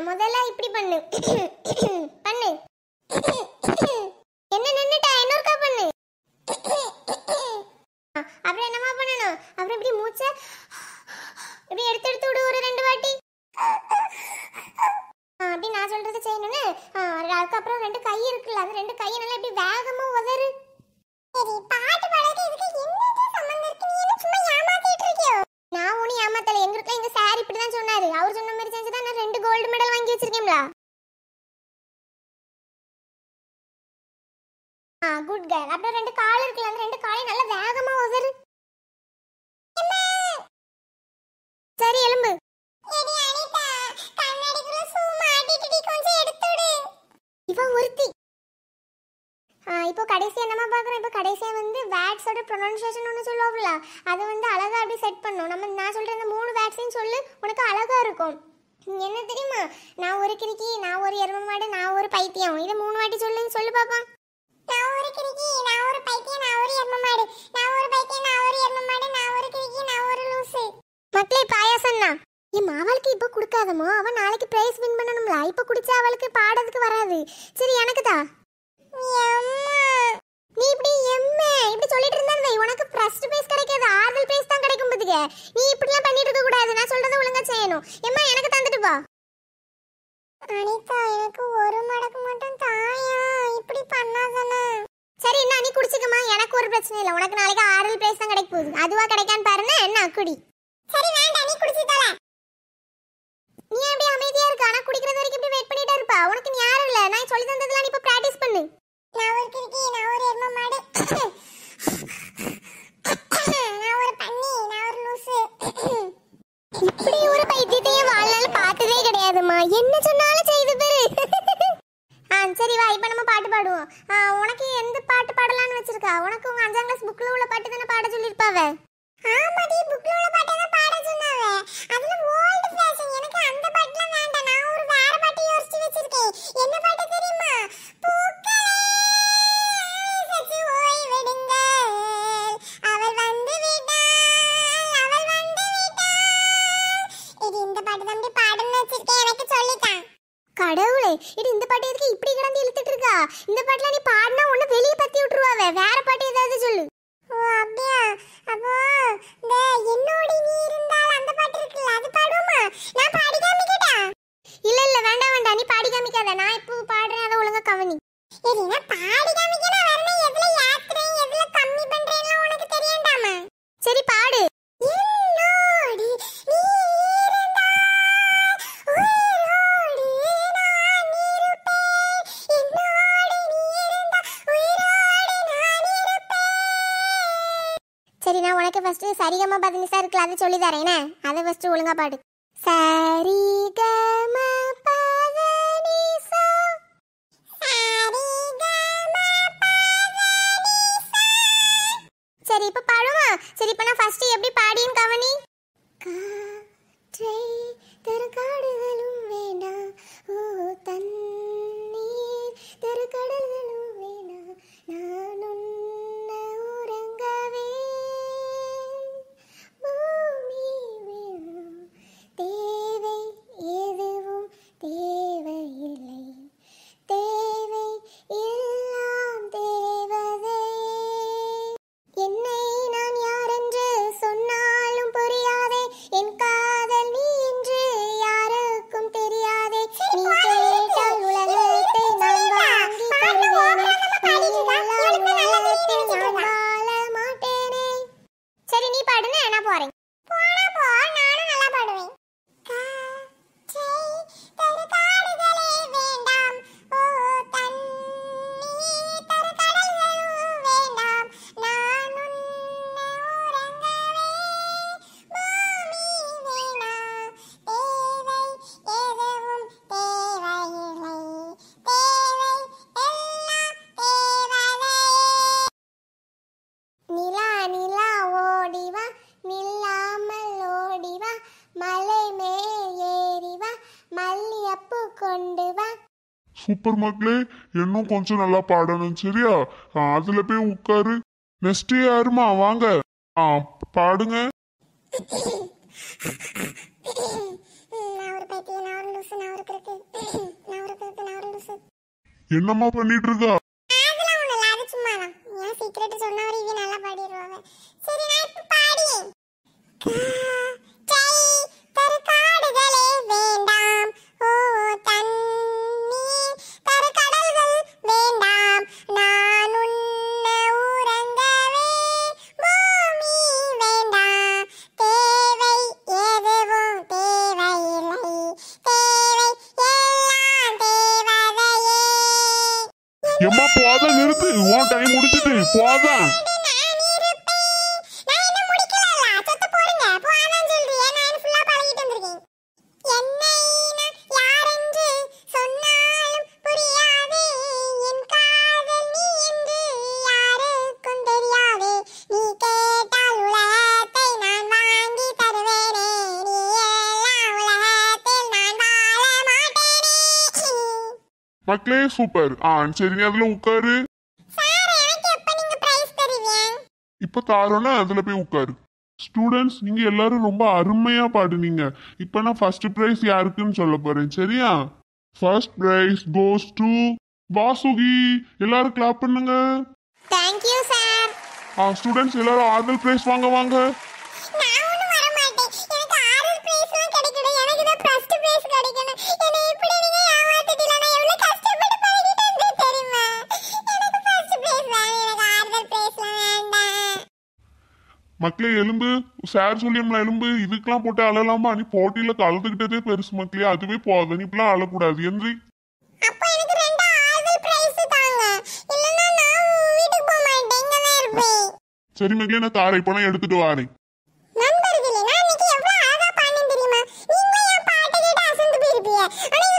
முதல்ல இப்படி பண்ணு பண்ணு என்ன நின்னுட்டா இன்னொருக்கா பண்ணு ஆ, அப்புறம் என்னமா பண்ணணும் அப்புறம் இப்படி மூச்ச இப்படி எடுத்து எடுத்து விடு ஒரு ரெண்டு வாட்டி ஆ, அப்படி நான் சொல்றது செய்யணும்னு ஆ, அதுக்கப்புறம் ரெண்டு கை இருக்குல்ல அது ரெண்டு கையை நல்லா இப்படி வேகமா உதறு சரி பாட்டு பாடுறது இதுக்கு என்னது சம்பந்தம் இருக்கு நீ என்ன சும்மா ஏமாத்திட்டு இருக்கியோ நான் ஒன்னும் ஏமாத்தல எங்க வீட்ல எங்க சார் இப்படிதான் சொன்னாரு அவர் சொன்ன மாதிரி செஞ்சுதான் நான் ரெண்டு கோல்டு மெடல் வாங்கி வச்சிருக்கேன்ல ஆ குட் கேர்ள் அப்புறம் ரெண்டு கால் இருக்குல்ல அந்த ரெண்டு காலையும் நல்லா வேகமா உதறு சரி எலும்பு இவ ஒருத்தி ஆ, இப்போ கடைசி என்னமா பார்க்குறோம் இப்போ கடைசியா வந்து வேர்ட்ஸோட ப்ரொனன்சியேஷன் ஒன்று சொல்லுவோம்ல அதை வந்து அழகா அப்படி செட் பண்ணும் நம்ம நான் சொல்ற இந்த மூணு வேர்ட்ஸையும் சொல்லு உனக்கு அழகா இருக்கும் என்ன தெரியுமா நான் ஒரு கிறுக்கி நான் ஒரு எருமை மாடு நான் ஒரு பைத்தியம் இதை மூணு வாட்டி சொல்லு சொல்லு பாப்பா நான் ஒரு கிறுக்கி நான் ஒரு பைத்தியம் நான் ஒரு எருமை மாடு நான் ஒரு பைத்தியம் நான் ஒரு எருமை மாடு நான் ஒரு கிறுக்கி நான் ஒரு லூசு மக்களே பாயாசம்னா என் அவளுக்கு இப்போ கொடுக்காதமோ அவ நாளைக்கு பிரைஸ் வின் பண்ணணும்ல இப்போ குடிச்சா அவளுக்கு பாடுறதுக்கு வராது சரி எனக்கு தா நீ இப்படி எம்மே இப்படி சொல்லிட்டு இருந்தா வை உனக்கு ஃபர்ஸ்ட் பிரைஸ் கிடைக்காது ஆறுதல் பிரைஸ் தான் கிடைக்கும் பாத்துக்க நீ இப்படிலாம் பண்ணிட்டு இருக்க கூடாது நான் சொல்றத ஒழுங்கா செய்யணும் எம்மா எனக்கு தந்துட்டு போ அனிதா எனக்கு ஒரு மடக்கு மட்டும் தாயா இப்படி பண்ணாதானே சரி என்ன நீ குடிச்சுக்கமா எனக்கு ஒரு பிரச்சனை இல்லை உனக்கு நாளைக்கு ஆறுதல் பிரைஸ் தான் கிடைக்க போகுது அதுவா கிடைக்கான்னு பாருன்னா என்ன குடி சரி வேண்டாம் நீ குடிச்சு தல நீ எப்படி அமைதியா இருக்க ஆனா குடிக்கிறது வரைக்கும் இப்படி வெயிட் பண்ணிட்டே இருப்பா உனக்கு நீ யாரும் இல்ல நான் சொல்லி தந்ததெல்லாம் நீ இப்ப பிராக்டிஸ் பண்ணு நான் ஒரு கிறுக்கி நான் ஒரு எருமை மாடு நான் ஒரு பன்னி நான் ஒரு லூசு இப்படி ஒரு பைத்தியத்தையும் வாழ்நாள் பார்த்ததே கிடையாதும்மா என்ன சொன்னாலும் செய்து பேரு ஆ சரி வா இப்போ நம்ம பாட்டு பாடுவோம் ஆ, உனக்கு எந்த பாட்டு பாடலாம்னு வச்சிருக்கா உனக்கு உங்க அஞ்சாம் கிளாஸ் புக்ல உள்ள பாட்டு தானே பாட சொல்லிருப்பாவ ஆமாடி புக்ல உள்ள பாட்டு தான் பாட சொன்னாவ அதுல ஓல்ட் ஃபேஷன் எனக்கு அந்த பாட்டுலாம் வேண்டாம் நான் ஒரு வேற பாட்டு யோசிச்சு வச்சிருக்கேன் என்ன பாட்டு தெரியுமா பூக்களே சற்று ஓய்வெடுங்கள் அவள் வந்து விட்டாள் அவள் வந்து விட்டாள் இது இந்த பாட்டு தான் பாடணும்னு வச்சிருக்கேன் எனக்கு சொல்லித்தான் கடவுளே இது இந்த பாட்டு எதுக்கு இப்படி கிடந்து இழுத்துட்டு இருக்கா இந்த பாட்டுல நீ பாடினா உன்னை வெளியே பத்தி விட்டுருவாவ வேற பாட்டு ஏதாவது சொல்லு ஓ அப்படியா அப்போ இந்த என்னோட நீ இருந்தால் அந்த பாட்டு இருக்குல்ல அது பாடுவோமா நான் பாடி காமிக்கட்டா இல்ல இல்ல வேண்டாம் வேண்டாம் நீ பாடி காமிக்காத நான் இப்போ பாடுறேன் அதை ஒழுங்கா கவனி சரி நான் பாடி காமிக்கணும் வரணும் எதுல ஏத்துறேன் எதுல கம்மி பண்றேன்லாம் உனக்கு தெரியண்டாமா சரி பாடு என்னோடு நீ இருந்தால் உயிரோடு நான் இருப்பேன். என்னோடு நீ இருந்தால் உயிரோடு நான் இருப்பேன். சரி நான் உனக்கு ஃபர்ஸ்ட் சரிகமா பதினிசா இருக்குல்ல அதை சொல்லி தரேன் என்ன? அதை ஃபர்ஸ்ட் ஒழுங்கா பாடு சரிகம பதனிசா சரி இப்ப பாடுமா சரி இப்ப நான் ஃபர்ஸ்ட் எப்படி பாடியும் கவனி காற்றை தருகாடுகளும் வேண்டாம் ஓ தண்ணீர் தருகடல்களும் வேண்டாம் நான் உன்ன உறங்கவே பூமி வேணும் தேவை எதுவும் தேவையில்லை தேவை எல்லாம் தேவதே என்னை நான் யாரென்று சொன்னாலும் புரியாதே என் காதல் நீ என்று யாருக்கும் தெரியாதே நீ கேட்டால் உலகத்தை நான் வாங்கி தருவேனே நீ இல்லாத உலகத்தில் நான் வாழ மாட்டேனே சரி நீ பாடுன நான் போறேன் போனா போ நானும் நல்லா பாடுவேன் காற்றை தரு காடுகளே வேண்டாம் ஓ தண்ணீர் தரு கடல்களும் வேண்டாம் நான் உன்னை உறங்கவே பூமி வேணாம் தேவை எதுவும் தேவையில்லை தேவை எல்லாம் தேவதையே நிலா நிலா ஓடிவா நில்லாமல் ஓடிவா மலை மேல் ஏறிவா மல்லியப்பூ கொண்டு வா சூப்பர் மக்களே இன்னும் கொஞ்சம் நல்லா பாடணும் சரியா ஆ, அதுல போய் உட்காரு நெக்ஸ்ட் யாருமா வாங்க ஆ பாடுங்க நான் ஒரு பைத்தியம் நான் ஒரு லூசு நான் ஒரு கிறுக்கு என்னம்மா பண்ணிட்டு இருக்கா அதெல்லாம் ஒண்ணும் இல்ல அது சும்மா தான் ஏன் சீக்கிரட் சொன்னா ஒரு இவ நல்லா பாடிடுவாங்க சரி நான் இப்ப பாடி ஜெய் தருக்காடுகளே வேண்டாம் ஓ தண்ணீர் தருக்கடல்கள் வேண்டாம் நான் உன்ன உறங்கவே பூமி வேண்டாம் தேவை எதுவும் தேவையில்லை தேவை எல்லாம் தேவதையே எம்மா போத நிறுத்து உன் டைம் முடிச்சிட்டு போதான் மக்களே சூப்பர் ஆ சரி நீ அதுல உட்காரு இப்ப தாரோன்னா அதுல போய் உட்காரு ஸ்டூடெண்ட்ஸ் நீங்க எல்லாரும் ரொம்ப அருமையா பாடுனீங்க இப்ப நான் ஃபர்ஸ்ட் பிரைஸ் யாருக்குன்னு சொல்ல போறேன் சரியா first prize goes to Vasuki எல்லாரும் கிளாப் பண்ணுங்க தேங்க்யூ சார் ஆ ஸ்டூடெண்ட்ஸ் எல்லாரும் ஆறுதல் பிரைஸ் வாங்க வாங்க நான் ஒண்ணும் வர மாட்டேன் எனக்கு ஆறுதல் பிரைஸ்லாம் கிடைக்கணும் எனக்கு தான் ஃபர்ஸ்ட் பிரைஸ் கிடைக்கணும் என்னை இப்படி நீங்க ஏமாத்திட்டீங்க நான் எவ்வளவு கஷ்டப்பட்டு படிக்கிட்டு இருந்தேன் தெரியுமா எனக்கு ஃபர்ஸ்ட் பிரைஸ் வேணும் எனக்கு ஆறுதல் பிரைஸ்லாம் வேண்டாம் மக்களே எலும்பு சார் சொல்லியம்ல எலும்பு இதுக்கெல்லாம் போட்டு அழலாமா நீ போட்டியில கலந்துக்கிட்டதே பெருசு மக்களே அதுவே போதும் நீ இப்பெல்லாம் அழக்கூடாது எந்திரி அப்போ எனக்கு ரெண்டு ஆறுதல் பிரைஸ் தாங்க இல்லனா நான் வீட்டுக்கு போக மாட்டேன் இங்க தான் இருப்பேன் சரி மக்களே நான் தாரை பணம் எடுத்துட்டு வரேன் நண்பர்களே நான் இன்னைக்கு எவ்வளவு அழகா பாடினேன் தெரியுமா நீங்க என் பாட்டை கேட்டு அசந்து போயிருப்பீங்க ஆனா